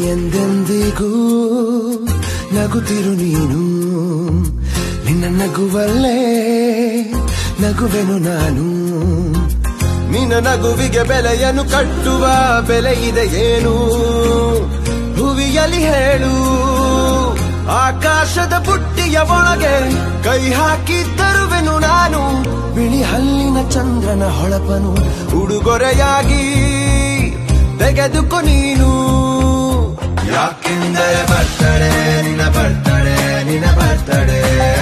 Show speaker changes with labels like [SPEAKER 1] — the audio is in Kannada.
[SPEAKER 1] ಎಂದೆಂದಿಗೂ ನಗುತ್ತಿರು ನೀನು ನಿನ್ನ ನಗುವಲ್ಲೇ ನಗುವೆನು ನಾನು ನಿನ್ನ ನಗುವಿಗೆ ಬೆಲೆಯನ್ನು ಕಟ್ಟುವ ಬೆಲೆ ಇದೆ ಏನು ಭುವಿಯಲ್ಲಿ ಹೇಳು ಆಕಾಶದ ಬುಟ್ಟಿಯ ಒಳಗೆ ಕೈ ಹಾಕಿ ತರುವೆನು ನಾನು ಬಿಳಿ ಹಲ್ಲಿನ ಚಂದ್ರನ ಹೊಳಪನು ಉಡುಗೊರೆಯಾಗಿ ತೆಗೆದುಕೊ ನೀನು ಯಾಕೆಂದರೆ ಬರ್ತಡೆ ನಿನ್ನ ಬರ್ತಡೆ ನಿನ್ನ ಬರ್ತಡೆ